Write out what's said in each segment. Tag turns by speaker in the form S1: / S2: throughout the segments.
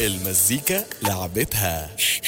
S1: المزيكا لعبتها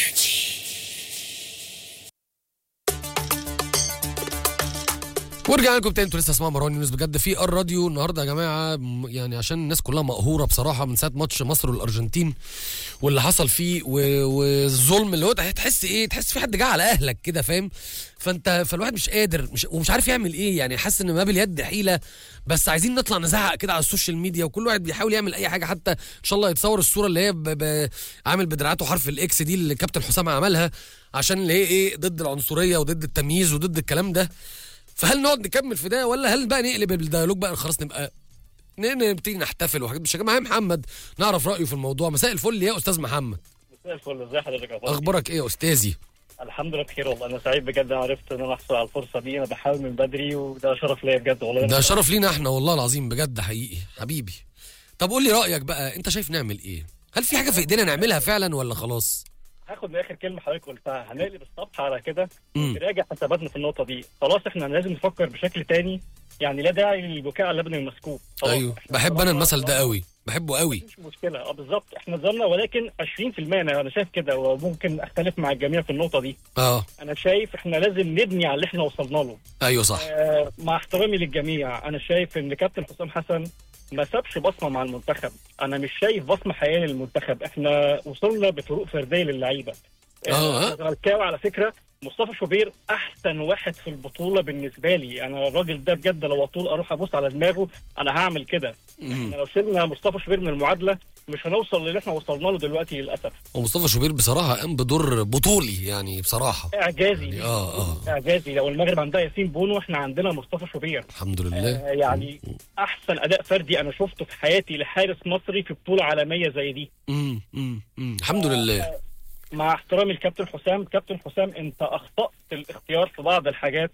S2: ورجعنا لكم تاني انتوا لسه اسمعوا مروان يونس بجد في الراديو النهارده يا جماعه م- يعني عشان الناس كلها مقهوره بصراحه من ساعه ماتش مصر والارجنتين واللي حصل فيه و- والظلم اللي هو تحس ايه تحس في حد جه على اهلك كده فاهم فانت فالواحد مش قادر مش ومش عارف يعمل ايه يعني حاسس ان ما باليد حيله بس عايزين نطلع نزعق كده على السوشيال ميديا وكل واحد بيحاول يعمل اي حاجه حتى ان شاء الله يتصور الصوره اللي هي ب... ب... عامل بدراعاته حرف الاكس دي اللي كابتن حسام عملها عشان اللي هي ايه ضد العنصريه وضد التمييز وضد الكلام ده فهل نقعد نكمل في ده ولا هل بقى نقلب الديالوج بقى خلاص نبقى ن- نبتدي نحتفل وحاجات مش يا جماعه محمد نعرف رايه في الموضوع مساء الفل يا استاذ محمد
S3: مساء الفل ازي حضرتك يا فندم
S2: اخبارك ايه يا استاذي
S3: الحمد لله بخير والله انا سعيد بجد أنا عرفت ان انا احصل على الفرصه دي انا بحاول من بدري وده شرف ليا بجد والله
S2: ده شرف لينا احنا والله العظيم بجد حقيقي حبيبي طب قول لي رايك بقى انت شايف نعمل ايه هل في حاجه في ايدينا نعملها فعلا ولا خلاص
S3: هاخد من اخر كلمه حضرتك قلتها هنقلب الصفحه على كده
S2: مم.
S3: نراجع حساباتنا في النقطه دي خلاص احنا لازم نفكر بشكل تاني يعني لا داعي للبكاء على اللبن المسكوب خلاص
S2: ايوه
S3: إحنا
S2: بحب انا
S3: طالما-
S2: المثل ده قوي بحبه قوي
S3: مش مشكله اه بالظبط احنا ظلمنا ولكن 20% انا انا شايف كده وممكن اختلف مع الجميع في النقطه دي
S2: اه
S3: انا شايف احنا لازم نبني على اللي احنا وصلنا له
S2: ايوه صح
S3: آه، مع احترامي للجميع انا شايف ان كابتن حسام حسن ما سابش بصمه مع المنتخب انا مش شايف بصمه حقيقيه للمنتخب احنا وصلنا بفروق فرديه للعيبه
S2: آه.
S3: أنا زملكاوي على فكره مصطفى شوبير احسن واحد في البطوله بالنسبه لي انا الراجل ده بجد لو اطول اروح ابص على دماغه انا هعمل كده
S2: مم.
S3: احنا لو شلنا مصطفى شوبير من المعادله مش هنوصل للي احنا وصلنا له دلوقتي للاسف
S2: ومصطفى شوبير بصراحه قام بدور بطولي يعني بصراحه
S3: اعجازي
S2: آه، آه.
S3: اعجازي لو المغرب عندها ياسين بونو احنا عندنا مصطفى شوبير
S2: الحمد
S3: آه،
S2: لله
S3: يعني احسن اداء فردي انا شفته في حياتي لحارس مصري في بطوله عالميه زي دي
S2: مم. مم. مم. الحمد لله
S3: مع احترامي لكابتن حسام كابتن حسام انت اخطات الاختيار في بعض الحاجات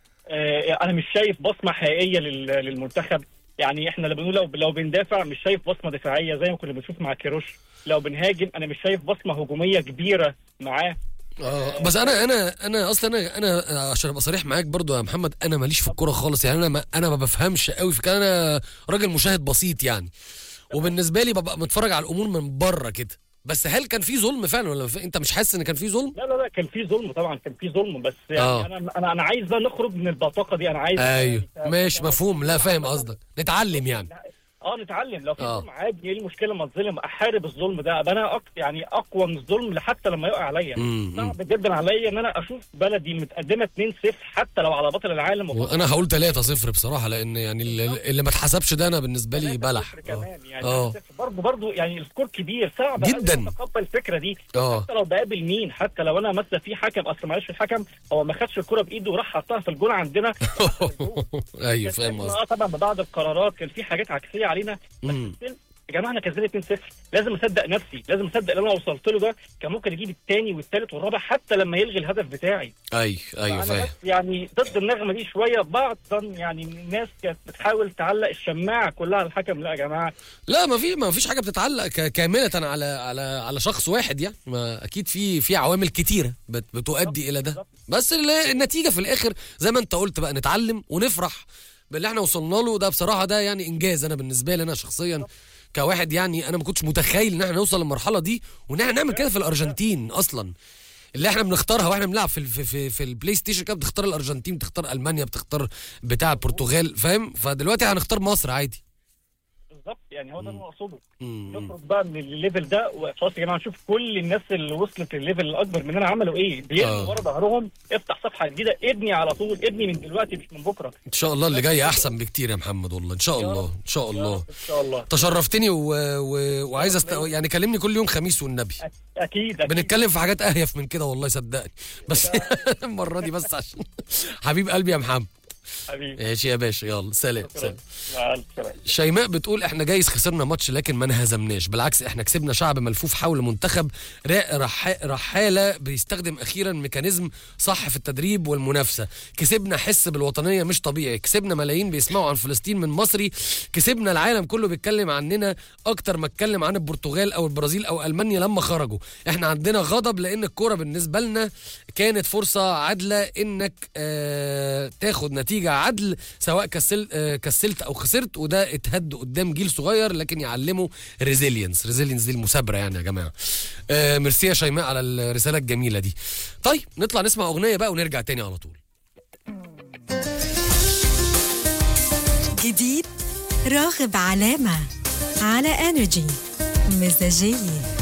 S3: آه، انا مش شايف بصمه حقيقيه لل- للمنتخب يعني احنا اللي بنقول لو لو بندافع مش شايف بصمه دفاعيه زي ما كنا بنشوف مع كيروش لو بنهاجم انا مش شايف بصمه هجوميه كبيره معاه
S2: اه بس انا انا انا اصلا انا انا عشان ابقى صريح معاك برضو يا محمد انا ماليش في الكوره خالص يعني انا ما انا ما بفهمش قوي في كده انا راجل مشاهد بسيط يعني وبالنسبه لي ببقى متفرج على الامور من بره كده بس هل كان في ظلم فعلا ولا في... انت مش حاسس ان كان في ظلم
S3: لا لا لا كان في ظلم طبعا كان في ظلم بس يعني
S2: آه.
S3: انا انا انا عايز بقى نخرج من البطاقه دي انا عايز
S2: ايوه ماشي مفهوم لا فاهم قصدك نتعلم يعني
S3: اه نتعلم لو في
S2: آه.
S3: ظلم عادي ايه المشكله ما اتظلم احارب الظلم ده ابقى انا أك... يعني اقوى من الظلم حتى لما يقع عليا
S2: مم، مم.
S3: صعب جدا عليا ان انا اشوف بلدي متقدمه 2-0 حتى لو على بطل العالم
S2: وانا هقول 3 0 بصراحه لان يعني اللي, اللي ما اتحسبش ده انا بالنسبه لي بلح
S3: كمان يعني
S2: اه
S3: برضه برضه يعني السكور كبير صعب
S2: جداً.
S3: أوي اتقبل الفكره دي
S2: اه
S3: حتى لو بقابل مين حتى لو انا مثلا في حكم اصل معلش الحكم هو ما خدش الكره بايده وراح حطها في الجول عندنا
S2: ايوه فاهم قصدك
S3: اه طبعا ببعض القرارات كان في حاجات عكسيه علينا
S2: مم.
S3: بس يا جماعه انا كسبان 2-0 لازم اصدق نفسي لازم اصدق اللي انا وصلت له ده كان ممكن يجيب الثاني والثالث والرابع حتى لما يلغي الهدف بتاعي
S2: ايوه ايوه
S3: انا
S2: فاهم
S3: بس يعني ضد النغمه دي شويه بعض يعني الناس كانت بتحاول تعلق الشماعه كلها على الحكم لا يا جماعه
S2: لا ما في ما فيش حاجه بتتعلق ك- كامله على على على شخص واحد يعني ما اكيد في في عوامل كتيره بت بتؤدي الى ده بس ال- النتيجه في الاخر زي ما انت قلت بقى نتعلم ونفرح باللي احنا وصلنا له ده بصراحه ده يعني انجاز انا بالنسبه لي انا شخصيا كواحد يعني انا ما كنتش متخيل ان احنا نوصل للمرحله دي وان احنا نعمل كده في الارجنتين اصلا اللي احنا بنختارها واحنا بنلعب في ال- في في, في البلاي ستيشن كده بتختار الارجنتين بتختار المانيا بتختار بتاع البرتغال فاهم فدلوقتي هنختار مصر عادي
S3: بالظبط يعني هو ده اللي انا اقصده
S2: مم.
S3: نخرج بقى من الليفل ده وخلاص يا جماعه نشوف كل الناس اللي وصلت للليفل الاكبر مننا عملوا ايه بيرموا
S2: آه.
S3: ورا ظهرهم افتح صفحه جديده ابني على طول ابني من دلوقتي مش من بكره
S2: ان شاء الله اللي جاي احسن بكتير يا محمد والله ان شاء الله ان شاء الله
S3: ان شاء الله
S2: تشرفتني و... و... وعايز أست... يعني كلمني كل يوم خميس والنبي
S3: اكيد اكيد
S2: بنتكلم في حاجات اهيف من كده والله صدقني بس المره دي بس عشان حبيب قلبي يا محمد
S3: حبيبي
S2: ماشي يا باشا يلا سلام سلام
S3: مع الف سلامه
S2: شيماء بتقول احنا جايز خسرنا ماتش لكن ما انهزمناش بالعكس احنا كسبنا شعب ملفوف حول منتخب را- رح... رحاله بيستخدم اخيرا ميكانيزم صح في التدريب والمنافسه كسبنا حس بالوطنيه مش طبيعي كسبنا ملايين بيسمعوا عن فلسطين من مصري كسبنا العالم كله بيتكلم عننا اكتر ما اتكلم عن البرتغال او البرازيل او المانيا لما خرجوا احنا عندنا غضب لان الكوره بالنسبه لنا كانت فرصه عادله انك آه تاخد نتيجه النتيجه عدل سواء كسلت آه، كسلت او خسرت وده اتهد قدام جيل صغير لكن يعلمه ريزيلينس ريزيلينس دي المثابره يعني يا جماعه آه، ميرسي يا شيماء على الرساله الجميله دي طيب نطلع نسمع اغنيه بقى ونرجع تاني على طول
S4: جديد راغب علامة على انرجي مزاجية